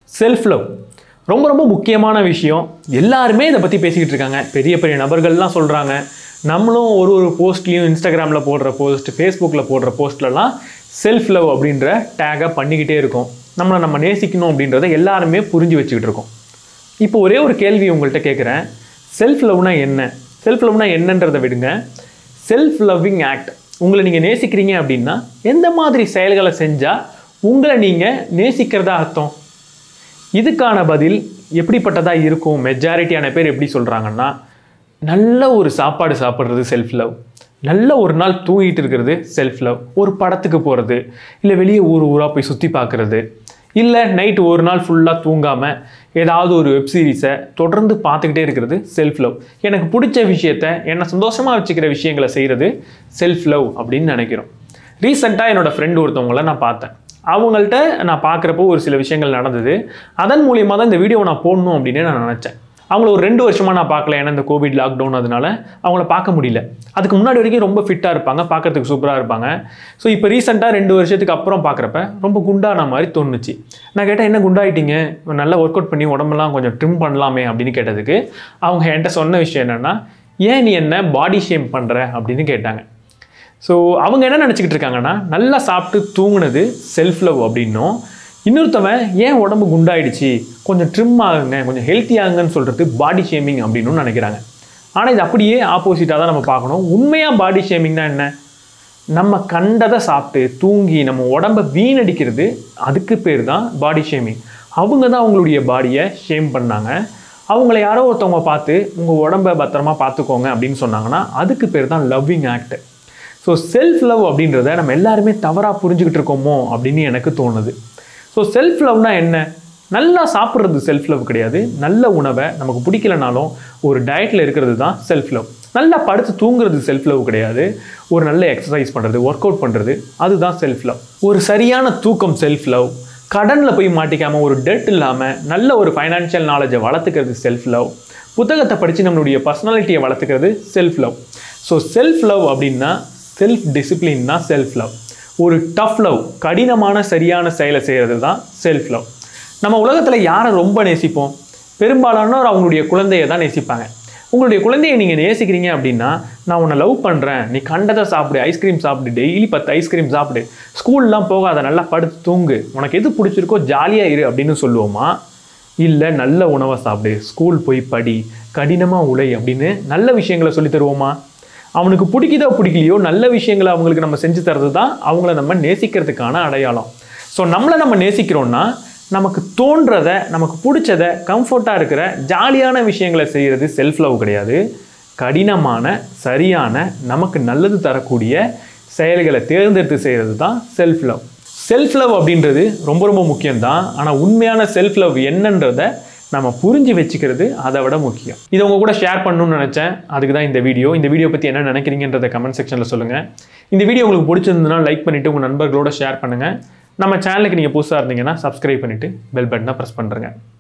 self love ரொம்ப ரொம்ப முக்கியமான விஷயம் எல்லாருமே இதை பற்றி பேசிக்கிட்டு இருக்காங்க பெரிய பெரிய நபர்கள்லாம் சொல்கிறாங்க நம்மளும் ஒரு ஒரு போஸ்ட்லேயும் இன்ஸ்டாகிராமில் போடுற போஸ்ட் ஃபேஸ்புக்கில் போடுற போஸ்ட்லலாம் செல்ஃப் லவ் அப்படின்ற டேகை பண்ணிக்கிட்டே இருக்கோம் நம்மளை நம்ம நேசிக்கணும் அப்படின்றத எல்லாருமே புரிஞ்சு வச்சுக்கிட்டு இருக்கோம் இப்போ ஒரே ஒரு கேள்வி உங்கள்கிட்ட கேட்குறேன் செல்ஃப் லவ்னா என்ன செல்ஃப் லவ்னா என்னன்றதை விடுங்க செல்ஃப் லவ்விங் ஆக்ட் உங்களை நீங்கள் நேசிக்கிறீங்க அப்படின்னா எந்த மாதிரி செயல்களை செஞ்சால் உங்களை நீங்கள் நேசிக்கிறதா அர்த்தம் இதுக்கான பதில் எப்படிப்பட்டதாக இருக்கும் மெஜாரிட்டியான பேர் எப்படி சொல்கிறாங்கன்னா நல்ல ஒரு சாப்பாடு சாப்பிட்றது செல்ஃப் லவ் நல்ல ஒரு நாள் தூங்கிட்டு இருக்கிறது செல்ஃப் லவ் ஒரு படத்துக்கு போகிறது இல்லை வெளியே ஊர் ஊராக போய் சுற்றி பார்க்குறது இல்லை நைட்டு ஒரு நாள் ஃபுல்லாக தூங்காமல் ஏதாவது ஒரு வெப் சீரிஸை தொடர்ந்து பார்த்துக்கிட்டே இருக்கிறது செல்ஃப் லவ் எனக்கு பிடிச்ச விஷயத்த என்னை சந்தோஷமாக வச்சுக்கிற விஷயங்களை செய்கிறது செல்ஃப் லவ் அப்படின்னு நினைக்கிறோம் ரீசெண்டாக என்னோடய ஃப்ரெண்டு ஒருத்தவங்கள நான் பார்த்தேன் அவங்கள்ட்ட நான் பார்க்குறப்போ ஒரு சில விஷயங்கள் நடந்தது அதன் மூலியமாக தான் இந்த வீடியோவை நான் போடணும் அப்படின்னு நான் நினச்சேன் அவங்கள ஒரு ரெண்டு வருஷமாக நான் பார்க்கல ஏன்னா இந்த கோவிட் லாக்டவுன் அதனால அவங்கள பார்க்க முடியல அதுக்கு முன்னாடி வரைக்கும் ரொம்ப ஃபிட்டாக இருப்பாங்க பார்க்கறதுக்கு சூப்பராக இருப்பாங்க ஸோ இப்போ ரீசெண்டாக ரெண்டு வருஷத்துக்கு அப்புறம் பார்க்குறப்ப ரொம்ப குண்டான மாதிரி தோணுச்சு நான் கேட்டேன் என்ன குண்டாயிட்டீங்க நல்லா ஒர்க் அவுட் பண்ணி உடம்பெல்லாம் கொஞ்சம் ட்ரிம் பண்ணலாமே அப்படின்னு கேட்டதுக்கு அவங்க என்கிட்ட சொன்ன விஷயம் என்னென்னா ஏன் நீ என்ன பாடி ஷேம் பண்ணுற அப்படின்னு கேட்டாங்க ஸோ அவங்க என்ன நினச்சிக்கிட்டு இருக்காங்கன்னா நல்லா சாப்பிட்டு தூங்குனது செல்ஃப் லவ் அப்படின்னும் இன்னொருத்தவன் ஏன் உடம்பு குண்டாயிடுச்சு கொஞ்சம் ட்ரிம் ஆகுங்க கொஞ்சம் ஹெல்த்தி ஆகுங்கன்னு சொல்கிறது பாடி ஷேமிங் அப்படின்னு நினைக்கிறாங்க ஆனால் இது அப்படியே ஆப்போசிட்டாக தான் நம்ம பார்க்கணும் உண்மையாக பாடி ஷேமிங்னா என்ன நம்ம கண்டதை சாப்பிட்டு தூங்கி நம்ம உடம்ப வீணடிக்கிறது அதுக்கு பேர் தான் பாடி ஷேமிங் அவங்க தான் அவங்களுடைய பாடியை ஷேம் பண்ணாங்க அவங்கள யாரோ ஒருத்தவங்க பார்த்து உங்கள் உடம்ப பத்திரமா பார்த்துக்கோங்க அப்படின்னு சொன்னாங்கன்னா அதுக்கு பேர் தான் loving act so self love அப்படின்றத நம்ம எல்லாருமே தவறாக புரிஞ்சுக்கிட்டு இருக்கோமோ அப்படின்னு எனக்கு தோணுது ஸோ செல்ஃப் லவ்னா என்ன நல்லா சாப்பிட்றது செல்ஃப் லவ் கிடையாது நல்ல உணவை நமக்கு பிடிக்கலனாலும் ஒரு டயட்டில் இருக்கிறது தான் செல்ஃப் லவ் நல்லா படுத்து தூங்குறது செல்ஃப் லவ் கிடையாது ஒரு நல்ல எக்ஸசைஸ் பண்ணுறது ஒர்க் அவுட் பண்ணுறது அதுதான் செல்ஃப் லவ் ஒரு சரியான தூக்கம் செல்ஃப் லவ் கடனில் போய் மாட்டிக்காமல் ஒரு டெட் இல்லாமல் நல்ல ஒரு ஃபைனான்ஷியல் நாலேஜை வளர்த்துக்கிறது செல்ஃப் லவ் புத்தகத்தை படித்து நம்மளுடைய பர்சனாலிட்டியை வளர்த்துக்கிறது self love so self love அப்படின்னா செல்ஃப் டிசிப்ளின் தான் செல்ஃப் லவ் ஒரு டஃப் லவ் கடினமான சரியான செயலை செய்கிறது தான் செல்ஃப் லவ் நம்ம உலகத்தில் யாரை ரொம்ப நேசிப்போம் பெரும்பாலானோர் அவங்களுடைய குழந்தையை தான் நேசிப்பாங்க உங்களுடைய குழந்தையை நீங்கள் நேசிக்கிறீங்க அப்படின்னா நான் உன்னை லவ் பண்ணுறேன் நீ கண்டதை சாப்பிடு ஐஸ்கிரீம் சாப்பிடு டெய்லி பத்து ஐஸ்கிரீம் சாப்பிடு ஸ்கூல்லாம் போகாத நல்லா படுத்து தூங்கு உனக்கு எது பிடிச்சிருக்கோ ஜாலியாக இரு அப்படின்னு சொல்லுவோமா இல்லை நல்ல உணவை சாப்பிடு ஸ்கூல் போய் படி கடினமாக உழை அப்படின்னு நல்ல விஷயங்களை சொல்லி தருவோமா அவனுக்கு பிடிக்குதோ பிடிக்கலையோ நல்ல விஷயங்களை அவங்களுக்கு நம்ம செஞ்சு தர்றது தான் அவங்கள நம்ம நேசிக்கிறதுக்கான அடையாளம் ஸோ நம்மளை நம்ம நேசிக்கிறோன்னா நமக்கு தோன்றதை நமக்கு பிடிச்சதை கம்ஃபர்ட்டாக இருக்கிற ஜாலியான விஷயங்களை செய்கிறது செல்ஃப் லவ் கிடையாது கடினமான சரியான நமக்கு நல்லது தரக்கூடிய செயல்களை தேர்ந்தெடுத்து செய்கிறது தான் செல்ஃப் லவ் செல்ஃப் லவ் அப்படின்றது ரொம்ப ரொம்ப முக்கியம்தான் ஆனால் உண்மையான செல்ஃப் லவ் என்னன்றதை நம்ம புரிஞ்சு வச்சுக்கிறது அதை விட முக்கியம் இதை உங்க கூட ஷேர் பண்ணணும்னு நினச்சேன் அதுக்கு தான் இந்த வீடியோ இந்த வீடியோ பற்றி என்ன நினைக்கிறீங்கன்றத கமெண்ட் செக்ஷனில் சொல்லுங்கள் இந்த வீடியோ உங்களுக்கு பிடிச்சிருந்ததுன்னா லைக் பண்ணிவிட்டு உங்கள் நண்பர்களோட ஷேர் பண்ணுங்கள் நம்ம சேனலுக்கு நீங்கள் புதுசாக இருந்தீங்கன்னா சப்ஸ்கிரைப் பண்ணிவிட்டு பெல் பட்டனை ப்ரெஸ் பண்ணுறேங்க